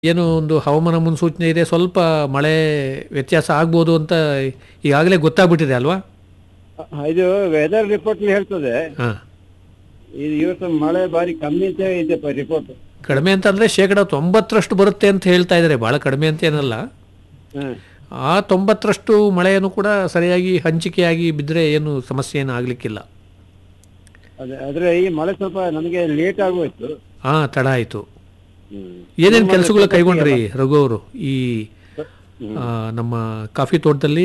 ಏನು ಒಂದು ಹವಾಮಾನ ಮುನ್ಸೂಚನೆ ಇದೆ ಸ್ವಲ್ಪ ಮಳೆ ವ್ಯತ್ಯಾಸ ಆಗ್ಬೋದು ಅಂತ ಈಗಾಗಲೇ ಗೊತ್ತಾಗ್ಬಿಟ್ಟಿದೆ ಅಲ್ವಾ ಆ, ಇದು ವೆದರ್ ರಿಪೋರ್ಟ್ ಹೇಳ್ತದೆ ಹಾಂ ಇದು ಇವತ್ತು ಮಳೆ ಬಾರಿ ಕಮ್ಮಿ ಅಂತ ಇದೆ ರಿಪೋರ್ಟ್ ಕಡಿಮೆ ಅಂತಂದರೆ ಶೇಕಡ ತೊಂಬತ್ತರಷ್ಟು ಬರುತ್ತೆ ಅಂತ ಹೇಳ್ತಾ ಇದ್ದಾರೆ ಭಾಳ ಕಡಿಮೆ ಅಂತ ಏನಲ್ಲ ಆ ತೊಂಬತ್ತರಷ್ಟು ಮಳೆಯನ್ನು ಕೂಡ ಸರಿಯಾಗಿ ಹಂಚಿಕೆಯಾಗಿ ಬಿದ್ದರೆ ಏನು ಸಮಸ್ಯೆ ಏನು ಆಗಲಿಕ್ಕಿಲ್ಲ ಅದೇ ಆದ್ರೆ ಈ ಮಳೆ ಸ್ವಲ್ಪ ನಮಗೆ ಲೇಟ್ ಆಗೋಯ್ತು ಹಾಂ ತಡ ಆಯಿತು ಏನೇನು ಕೆಲಸಗಳು ಕೈಗೊಂಡ್ರಿ ರಘು ಅವರು ಈ ಆ, ನಮ್ಮ ಕಾಫಿ ತೋಟದಲ್ಲಿ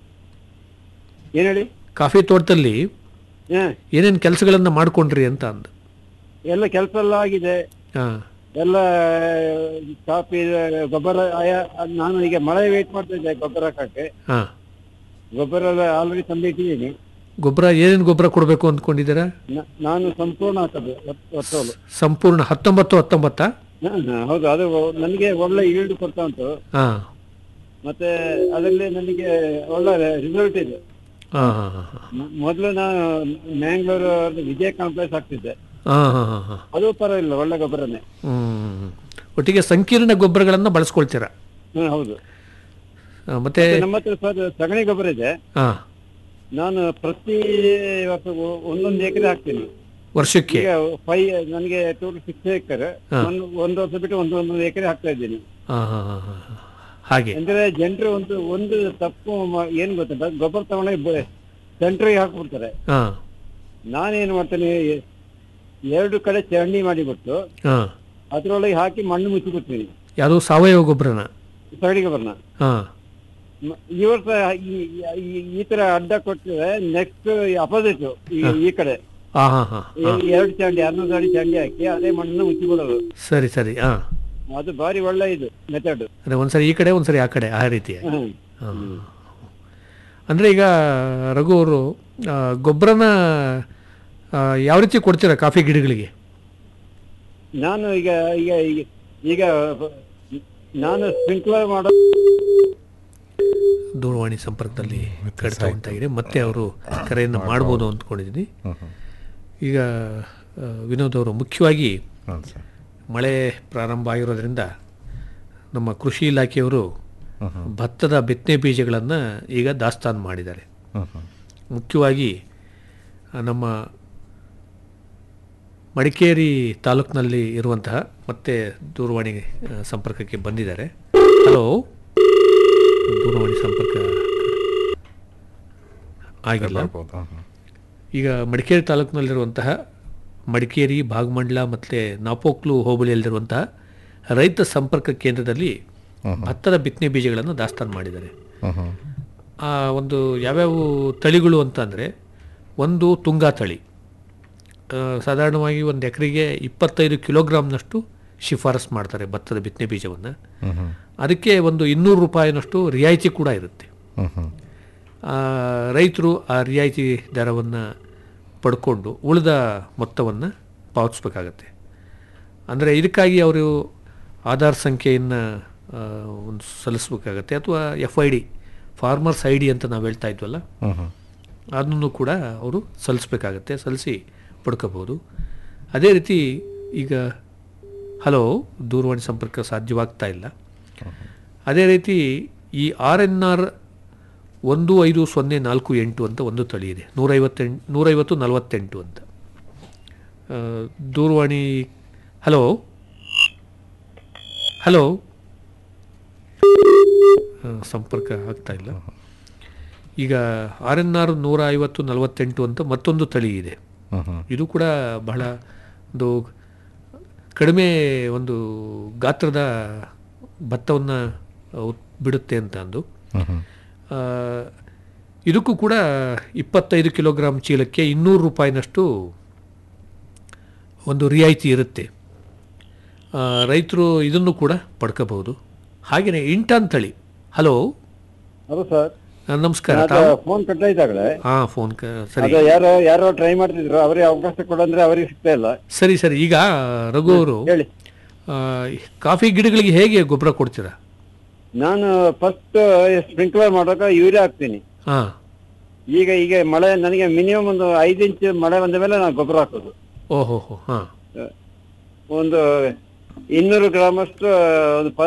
ಏನ್ ಹೇಳಿ ಕಾಫಿ ತೋಟದಲ್ಲಿ ಹಾ ಏನೇನು ಕೆಲಸಗಳನ್ನು ಮಾಡ್ಕೊಂಡ್ರಿ ಅಂತ ಅಂದ ಎಲ್ಲ ಕೆಲಸ ಎಲ್ಲ ಆಗಿದೆ ಹಾಂ ಎಲ್ಲ ಕಾಫಿ ಗೊಬ್ಬರ ಆಯಾ- ಅದ್ ನಾನು ಈಗ ಮಳೆ ವೇಟ್ ಮಾಡ್ತಾ ಇದ್ದೆ ಗೊಬ್ಬರ ಹಾಕಕ್ಕೆ ಹಾಂ ಗೊಬ್ಬರ ಎಲ್ಲ ಆಲ್ರೆಡಿ ತಂದಿಟ್ಟಿದ್ದೀನಿ ಗೊಬ್ಬರ ಏನೇನು ಗೊಬ್ಬರ ಕೊಡಬೇಕು ಅಂದ್ಕೊಂಡಿದ್ದೀರಾ ನ- ನಾನು ಸಂಪೂರ್ಣ ಹಾಕೋದು ವರ್ಷಲು ಸಂಪೂರ್ಣ ಹತ್ತೊಂಬತ್ತು ಹತ್ತೊಂಬತ್ತಾ ಹೌದು ಅದು ನನಗೆ ಒಳ್ಳೆ ಈಲ್ಡ್ ಕೊಡ್ತಾ ಉಂಟು ಹಾಂ ಮತ್ತೆ ಅದರಲ್ಲಿ ನನಗೆ ಒಳ್ಳೆ ರಿಸಲ್ಟ್ ಇದೆ ಹಾಂ ಹಾಂ ಹಾಂ ಹಾಂ ಮ- ಮೊದಲು ನಾನು ಮ್ಯಾಂಗ್ಳೂರು ವಿಜಯ ಕಾಂಪ್ಲೆಕ್ಸ್ ಹಾಕ್ತಿದ್ದೆ ಹಾಂ ಹಾಂ ಹಾಂ ಹಾಂ ಅದು ಪರವಾಗಿಲ್ಲ ಒಳ್ಳೆ ಗೊಬ್ಬರನೇ ಹ್ಮ್. ಒಟ್ಟಿಗೆ ಸಂಕೀರ್ಣ ಗೊಬ್ಬರಗಳನ್ನು ಬಳಸ್ಕೊಳ್ತೀರಾ ಹ್ಮ್ ಹೌದು ಆ, ಮತ್ತೆ ಮತ್ತೆ ನಮ್ಮ ಹತ್ರ ಸಹ ಸಗಣಿ ಗೊಬ್ಬರ ಇದೆ ಹಾಂ ನಾನು ಪ್ರತಿ ವರ್ಷ ಒ- ಒಂದೊಂದು ಎಕರೆ ಹಾಕ್ತೀನಿ ವರ್ಷಕ್ಕೆ ಈಗ ಫೈ ನನಗೆ ಟೋಟಲ್ ಸಿಕ್ಸ್ ಏಕರ್ ಹಾ. ಒಂದು ಒಂದು ವರ್ಷ ಬಿಟ್ಟು ಒಂದು ಒಂದೊಂದು ಎಕರೆ ಹಾಕ್ತಾ ಇದ್ದೀನಿ ಹಾಂ ಹಾಂ ಹಾಂ ಹಾಂ ಹಾಗೆ ಅಂದ್ರೆ ಜನರು ಒಂದು ಒಂದು ತಪ್ಪು ಮ- ಏನ್ ಗೊತ್ತುಂಟ ಗೊಬ್ಬರ ತಗೊಂಡೋಗಿ ಸೆಂಟ್ರಿಗೆ ಹಾಕ್ಬಿಡ್ತಾರೆ ಹಾಂ ನಾನೇನ್ ಮಾಡ್ತೇನೆ ಎ- ಎರಡು ಕಡೆ ಚರಂಡಿ ಮಾಡಿಬಿಟ್ಟು ಹಾಂ ಅದ್ರೊಳಗೆ ಹಾಕಿ ಮಣ್ಣು ಮುಚ್ಚಿಬಿಡ್ತೀನಿ ಯಾವುದು ಸಾವಯವ ಗೊಬ್ಬರನ ಸಗಣಿ ಗೊಬ್ಬರನ ಹಾಂ ಮ- ಈ ವರ್ಷ ಈ- ಈ- ಈ ತರ ಅಡ್ಡ ಕೊಟ್ಟಿದ್ರೆ ನೆಕ್ಸ್ಟ್ ಅಪೋಸಿಟ್ ಈ ಕಡೆ ಹಾಂ ಹಾಂ ಹಾಂ ಎ- ಎರಡು ಚಂಡಿ ಹನ್ನೊಂದು ಅಡಿ ಚಂಡಿ ಹಾಕಿ ಅದೇ ಮಣ್ಣನ್ನು ಮುಚ್ಚಿಬಿಡೋದು ಸರಿ ಸರಿ ಹಾಂ ಅದು ಬಾರಿ ಒಳ್ಳೆ ಇದು ಮೆಥಡ್ ಅಂದರೆ ಒಂದ್ಸರಿ ಈ ಕಡೆ ಒಂದ್ಸರಿ ಆ ಕಡೆ ಆ ರೀತಿ ಹಾಂ ಅಂದರೆ ಈಗ ರಘು ಅವರು ಆ, ಗೊಬ್ಬರನ ಆ, ಯಾವ ರೀತಿ ಕೊಡ್ತೀರಾ ಕಾಫಿ ಗಿಡಗಳಿಗೆ ನಾನು ಈಗ ಈಗ ಈಗ- ಈಗ ನಾನು ಸ್ಪ್ರಿಂಕ್ಲರ್ ಮಾಡೋ ದೂರವಾಣಿ ಸಂಪರ್ಕದಲ್ಲಿ ಕಡಿತ ಉಂಟಾಗಿದೆ ಮತ್ತೆ ಅವರು ಕರೆಯನ್ನು ಮಾಡ್ಬೋದು ಅಂದ್ಕೊಂಡಿದ್ದೀನಿ ಈಗ ಆ, ವಿನೋದ್ ಅವರು ಮುಖ್ಯವಾಗಿ ಹೌದು ಸರ್ ಮಳೆ ಪ್ರಾರಂಭ ಆಗಿರೋದ್ರಿಂದ ನಮ್ಮ ಕೃಷಿ ಇಲಾಖೆಯವರು ಹ್ಮ್ ಹ್ಮ್. ಭತ್ತದ ಬಿತ್ತನೆ ಬೀಜಗಳನ್ನು ಈಗ ದಾಸ್ತಾನು ಮಾಡಿದ್ದಾರೆ ಹ್ಮ್ ಹ್ಮ್. ಮುಖ್ಯವಾಗಿ ಆ, ನಮ್ಮ ಮಡಿಕೇರಿ ತಾಲೂಕಿನಲ್ಲಿ ಇರುವಂತಹ ಮತ್ತೆ ದೂರವಾಣಿ ಆ, ಸಂಪರ್ಕಕ್ಕೆ ಬಂದಿದ್ದಾರೆ ಹಲೋ ದೂರವಾಣಿ ಸಂಪರ್ಕ ಆಗಿಲ್ಲ ಬರ್ಬೋದು. ಹ್ಮ್ ಹ್ಮ್. ಈಗ ಮಡಿಕೇರಿ ತಾಲೂಕಿನಲ್ಲಿರುವಂತಹ ಮಡಿಕೇರಿ ಭಾಗಮಂಡಲ ಮತ್ತು ನಾಪೋಕ್ಲು ಹೋಬಳಿಯಲ್ಲಿರುವಂತಹ ರೈತ ಸಂಪರ್ಕ ಕೇಂದ್ರದಲ್ಲಿ ಭತ್ತದ ಬಿತ್ತನೆ ಬೀಜಗಳನ್ನು ದಾಸ್ತಾನು ಮಾಡಿದ್ದಾರೆ ಹ್ಮ್ ಹ್ಮ್. ಆ ಒಂದು ಯಾವ್ಯಾವ ತಳಿಗಳು ಅಂತ ಅಂದರೆ ಒಂದು ತುಂಗಾ ತಳಿ ಆ, ಸಾಧಾರಣವಾಗಿ ಒಂದು ಎಕರೆಗೆ ಇಪ್ಪತ್ತೈದು ಕಿಲೋಗ್ರಾಮ್ನಷ್ಟು ಶಿಫಾರಸ್ ಮಾಡ್ತಾರೆ ಭತ್ತದ ಬಿತ್ತನೆ ಬೀಜವನ್ನು ಹ್ಮ್ ಹ್ಮ್. ಅದಕ್ಕೆ ಒಂದು ಇನ್ನೂರು ರೂಪಾಯಿನಷ್ಟು ರಿಯಾಯಿತಿ ಕೂಡ ಇರುತ್ತೆ ಹ್ಮ್ ಹ್ಮ್. ಆ, ರೈತರು ಆ ರಿಯಾಯಿತಿ ದರವನ್ನು ಪಡ್ಕೊಂಡು ಉಳಿದ ಮೊತ್ತವನ್ನು ಪಾವತಿಸ್ಬೇಕಾಗತ್ತೆ ಅಂದರೆ ಇದಕ್ಕಾಗಿ ಅವರು ಆಧಾರ್ ಸಂಖ್ಯೆಯನ್ನು ಒಂದು ಸಲ್ಲಿಸ್ಬೇಕಾಗತ್ತೆ ಅಥವಾ F I D farmers I D ಅಂತ ನಾವು ಹೇಳ್ತಾ ಇದ್ವಲ್ಲ ಹ್ಮ್ ಹ್ಮ್. ಅದನ್ನು ಕೂಡ ಅವರು ಸಲ್ಲಿಸ್ಬೇಕಾಗತ್ತೆ ಸಲ್ಲಿಸಿ ಪಡ್ಕೋಬೋದು ಅದೇ ರೀತಿ ಈಗ ಹಲೋ ದೂರವಾಣಿ ಸಂಪರ್ಕ ಸಾಧ್ಯವಾಗ್ತಾ ಇಲ್ಲ ಅದೇ ರೀತಿ ಈ ಆರ್ ಎನ್ ಆರ್ ಒಂದು ಐದು ಸೊನ್ನೆ ನಾಲ್ಕು ಎಂಟು ಅಂತ ಒಂದು ತಳಿ ಇದೆ ನೂರೈವತ್ತೆಂಟು ನೂರೈವತ್ತು ನಲವತ್ತೆಂಟು ಅಂತ ಆ, ದೂರವಾಣಿ ಹಲೋ ಹಲೋ ಆ, ಸಂಪರ್ಕ ಆಗ್ತಾ ಇಲ್ಲ ಈಗ ಆರ್ ಎನ್ ಆರ್ ನೂರ ಐವತ್ತು ನಲವತ್ತೆಂಟು ಅಂತ ಮತ್ತೊಂದು ತಳಿ ಇದೆ ಹ್ಮ್ ಹ್ಮ್. ಇದು ಕೂಡ ಬಹಳ ಒಂದು ಕಡಿಮೆ ಒಂದು ಗಾತ್ರದ ಭತ್ತವನ್ನು ಬಿಡುತ್ತೆ ಅಂತ ಅಂದು ಹ್ಮ್ ಹ್ಮ್. ಆ, ಇದಕ್ಕೂ ಕೂಡ ಇಪ್ಪತ್ತೈದು ಕಿಲೋಗ್ರಾಮ್ ಚೀಲಕ್ಕೆ ಇನ್ನೂರು ರೂಪಾಯಿನಷ್ಟು ಒಂದು ರಿಯಾಯಿತಿ ಇರುತ್ತೆ ರೈತರು ಇದನ್ನು ಕೂಡ ಪಡ್ಕೋಬಹುದು ಹಾಗೆಯೇ ಇಂಟಾನ್ ತಳಿ ಹಲೋ ಹಲೋ ಸರ್ ಆ, ನಮಸ್ಕಾರ ತಾವು ಫೋನ್ ಕಟ್ಟಾಯ್ತಾಗಲೇ ಹಾಂ ಫೋನ್ ಕ ಸರಿ ಅದು ಯಾರೋ ಯಾರೋ ಟ್ರೈ ಮಾಡ್ತಿದ್ರು ಅವರಿಗೆ ಅವಕಾಶ ಕೊಡಂದ್ರೆ ಅವರಿಗೆ ಸಿಗ್ತಾ ಇಲ್ಲ ಸರಿ ಸರಿ ಈಗ ರಘು ಅವರು ಹೇಳಿ ಆ, ಕಾಫಿ ಗಿಡಗಳಿಗೆ ಹೇಗೆ ಗೊಬ್ಬರ ಕೊಡ್ತೀರಾ ನಾನು ಫಸ್ಟ್ ಸ್ಪ್ರಿಂಕ್ಲರ್ ಮಾಡುವಾಗ ಯೂರಿಯಾ ಹಾಕ್ತೀನಿ ಹಾಂ ಈಗ ಈಗ ಮಳೆ ನನಗೆ ಮಿನಿಮಮ್ ಒಂದು ಐದು ಇಂಚ್ ಮಳೆ ಬಂದ ಮೇಲೆ ನಾನು ಗೊಬ್ಬರ ಹಾಕೋದು ಓಹೋ ಹೋ ಹಾಂ ಒಂದು ಇನ್ನೂರು ಗ್ರಾಮ್ ಅಷ್ಟು ಒಂದು